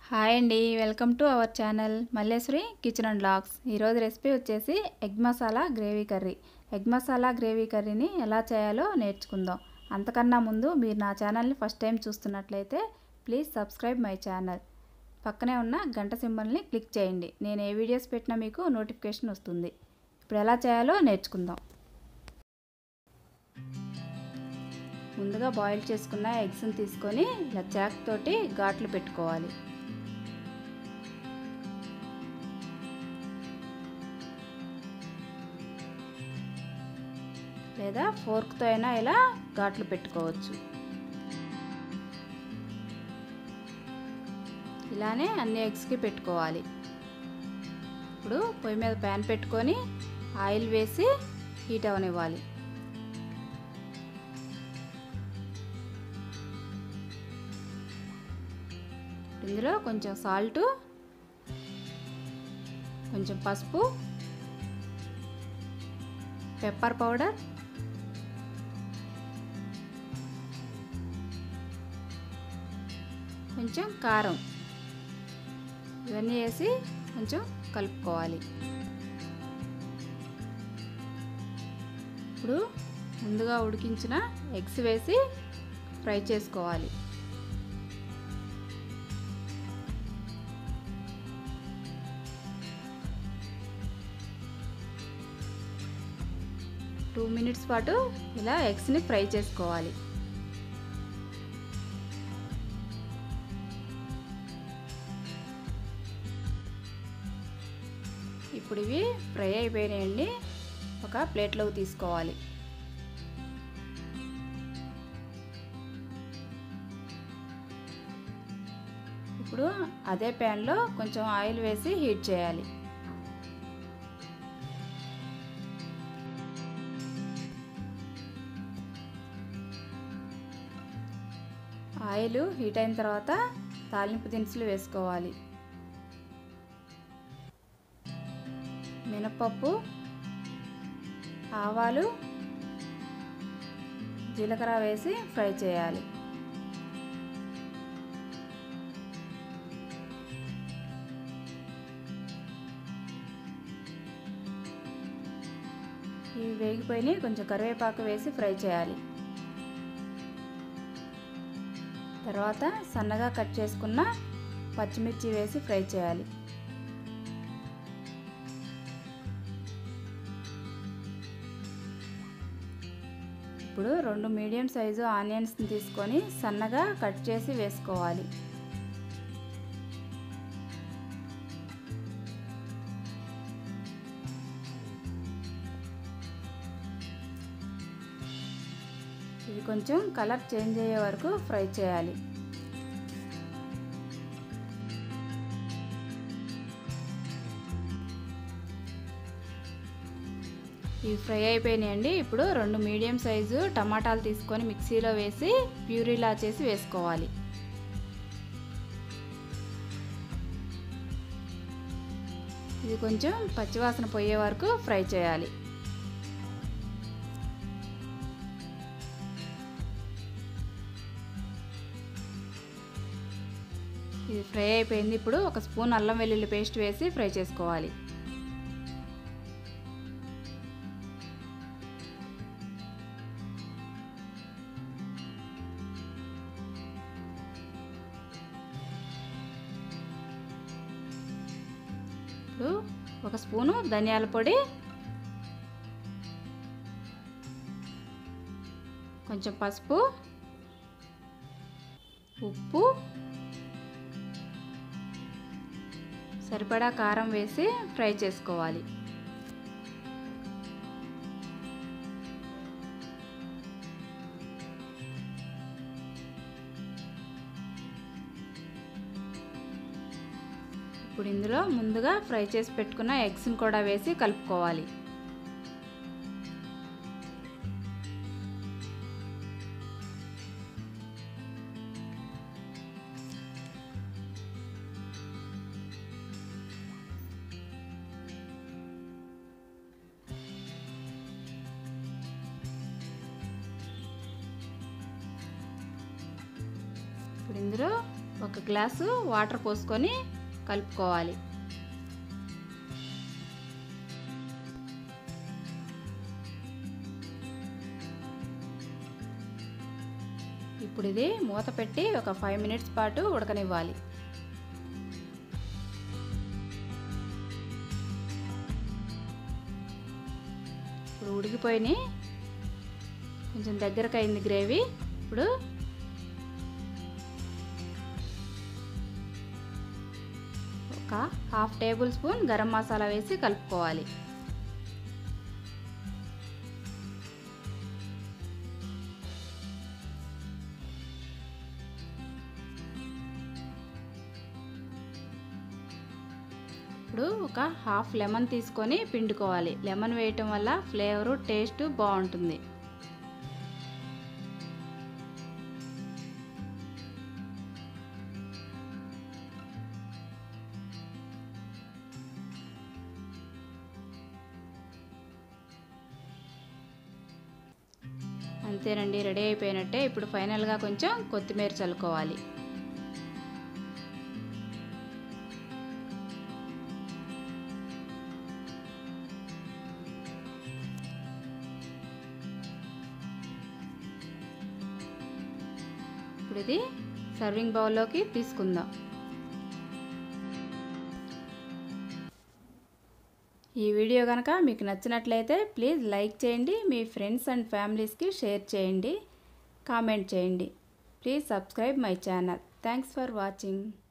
hi అండి welcome to our channel Malleswari kitchen and blogs ఈరోజు recipe వచ్చేసి egg masala gravy curry egg masala gravy కర్రీని ఎలా చేయాలో నేర్చుకుందాం అంతకన్నా ముందు మీరు నా ఛానల్ని ఫస్ట్ టైం చూస్తున్నట్లయితే ప్లీజ్ సబ్స్క్రైబ్ మై ఛానల్ పక్కనే ఉన్న గంట సింబల్ని క్లిక్ చేయండి నేను ఏ వీడియోస్ పెట్టినా మీకు నోటిఫికేషన్ వస్తుంది ఇప్పుడు ఎలా చేయాలో నేర్చుకుందాం ముందుగా బాయిల్ చేసుకున్న ఎగ్స్ని తీసుకొని ఇలా చాక్ తోటి ఘాట్లు పెట్టుకోవాలి లేదా ఫోర్క్తో అయినా ఇలా ఘాట్లు పెట్టుకోవచ్చు ఇలానే అన్ని ఎగ్స్కి పెట్టుకోవాలి ఇప్పుడు పొయ్యి మీద ప్యాన్ పెట్టుకొని ఆయిల్ వేసి హీట్ అవనివ్వాలి ఇందులో కొంచెం సాల్టు కొంచెం పసుపు పెప్పర్ పౌడర్ కొంచెం కారం ఇవన్నీ వేసి కొంచెం కలుపుకోవాలి ఇప్పుడు ముందుగా ఉడికించిన ఎగ్స్ వేసి ఫ్రై చేసుకోవాలి టూ మినిట్స్ పాటు ఇలా ఎగ్స్ని ఫ్రై చేసుకోవాలి ఇప్పుడు ఇవి ఫ్రై అయిపోయినాయండి ఒక ప్లేట్లోకి తీసుకోవాలి ఇప్పుడు అదే ప్యాన్లో కొంచెం ఆయిల్ వేసి హీట్ చేయాలి ఆయిల్ హీట్ అయిన తర్వాత తాలింపు దినుసులు వేసుకోవాలి మినపప్పు ఆవాలు జీలకర్ర వేసి ఫ్రై చేయాలి ఇవి వేగిపోయినాయి కొంచెం కరివేపాకు వేసి ఫ్రై చేయాలి తర్వాత సన్నగా కట్ చేసుకున్న పచ్చిమిర్చి వేసి ఫ్రై చేయాలి ఇప్పుడు రెండు మీడియం సైజు ఆనియన్స్ని తీసుకొని సన్నగా కట్ చేసి వేసుకోవాలి ఇవి కొంచెం కలర్ చేంజ్ అయ్యే వరకు ఫ్రై చేయాలి ఇవి ఫ్రై అయిపోయినాయండి ఇప్పుడు రెండు మీడియం సైజు టమాటాలు తీసుకొని మిక్సీలో వేసి ప్యూరీలా చేసి వేసుకోవాలి ఇది కొంచెం పచ్చివాసన పోయే వరకు ఫ్రై చేయాలి ఇది ఫ్రై అయిపోయింది ఇప్పుడు ఒక స్పూన్ అల్లం వెల్లుల్లి పేస్ట్ వేసి ఫ్రై చేసుకోవాలి ఇప్పుడు ఒక స్పూను ధనియాల పొడి కొంచెం పసుపు ఉప్పు సరిపడా కారం వేసి ఫ్రై చేసుకోవాలి ఇప్పుడు ఇందులో ముందుగా ఫ్రై చేసి పెట్టుకున్న ఎగ్స్ని కూడా వేసి కలుపుకోవాలి ఇప్పుడు ఇందులో ఒక గ్లాసు వాటర్ పోసుకొని కలుపుకోవాలి ఇప్పుడు ఇది మూత పెట్టి ఒక ఫైవ్ మినిట్స్ పాటు ఉడకనివ్వాలి ఇప్పుడు ఉడికిపోయినాయి కొంచెం దగ్గరకు అయింది గ్రేవీ ఇప్పుడు ఒక half tablespoon garam masala వేసి కలుపుకోవాలి ఇప్పుడు ఒక హాఫ్ లెమన్ తీసుకొని పిండుకోవాలి లెమన్ వేయటం వల్ల ఫ్లేవరు టేస్ట్ బాగుంటుంది అంతేనండి రెడీ అయిపోయినట్టే ఇప్పుడు ఫైనల్గా కొంచెం కొత్తిమీర చల్లుకోవాలి ఇప్పుడు ఇది సర్వింగ్ బౌల్లోకి తీసుకుందాం ఈ వీడియో కనుక మీకు నచ్చినట్లయితే ప్లీజ్ లైక్ చేయండి మీ ఫ్రెండ్స్ అండ్ ఫ్యామిలీస్కి షేర్ చేయండి కామెంట్ చేయండి please subscribe my channel thanks for watching